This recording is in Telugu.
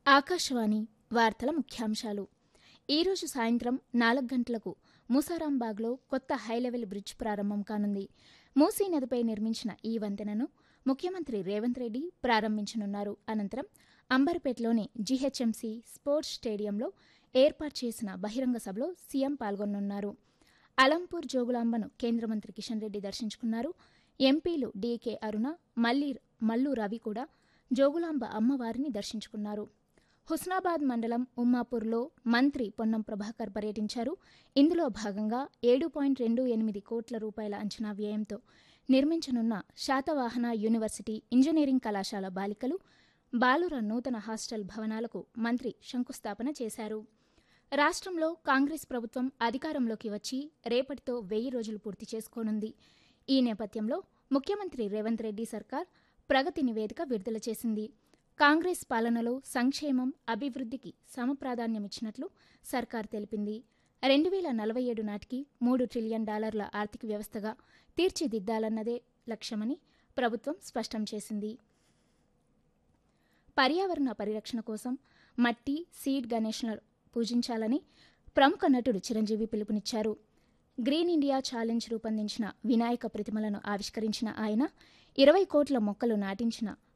ఆకాశవాణి వార్తల ముఖ్యాంశాలు ఈరోజు సాయంత్రం నాలుగు గంటలకు మూసారాంబాగ్లో కొత్త హైలెవెల్ బ్రిడ్జ్ ప్రారంభం కానుంది మూసీ నదిపై నిర్మించిన ఈ వంతెనను ముఖ్యమంత్రి రేవంత్ రెడ్డి ప్రారంభించనున్నారు అనంతరం అంబర్పేటలోని జీహెచ్ఎంసీ స్పోర్ట్స్ స్టేడియంలో ఏర్పాటు చేసిన బహిరంగ సభలో సీఎం పాల్గొనున్నారు అలంపూర్ జోగులాంబను కేంద్ర మంత్రి కిషన్ రెడ్డి దర్శించుకున్నారు ఎంపీలు డీకే అరుణ మల్లి మల్లు రవి కూడా జోగులాంబ అమ్మవారిని దర్శించుకున్నారు హుస్నాబాద్ మండలం ఉమ్మాపూర్లో మంత్రి పొన్నం ప్రభాకర్ పర్యటించారు ఇందులో భాగంగా ఏడు పాయింట్ రెండు ఎనిమిది కోట్ల రూపాయల అంచనా వ్యయంతో నిర్మించనున్న శాతవాహన యూనివర్సిటీ ఇంజనీరింగ్ కళాశాల బాలికలు బాలుర నూతన హాస్టల్ భవనాలకు మంత్రి శంకుస్థాపన చేశారు రాష్ట్రంలో కాంగ్రెస్ ప్రభుత్వం అధికారంలోకి వచ్చి రేపటితో వెయ్యి రోజులు పూర్తి చేసుకోనుంది ఈ నేపథ్యంలో ముఖ్యమంత్రి రేవంత్ రెడ్డి సర్కార్ ప్రగతి నివేదిక విడుదల చేసింది కాంగ్రెస్ పాలనలో సంక్షేమం అభివృద్ధికి సమప్రాధాన్యమిచ్చినట్లు సర్కార్ తెలిపింది రెండు వేల నలభై ఏడు నాటికి మూడు ట్రిలియన్ డాలర్ల ఆర్థిక వ్యవస్థగా తీర్చిదిద్దాలన్నదే లక్ష్యమని ప్రభుత్వం స్పష్టం చేసింది పర్యావరణ పరిరక్షణ కోసం మట్టి సీడ్ గణేష్లను పూజించాలని ప్రముఖ నటుడు చిరంజీవి పిలుపునిచ్చారు గ్రీన్ ఇండియా ఛాలెంజ్ రూపొందించిన వినాయక ప్రతిమలను ఆవిష్కరించిన ఆయన ఇరవై కోట్ల మొక్కలు నాటించిన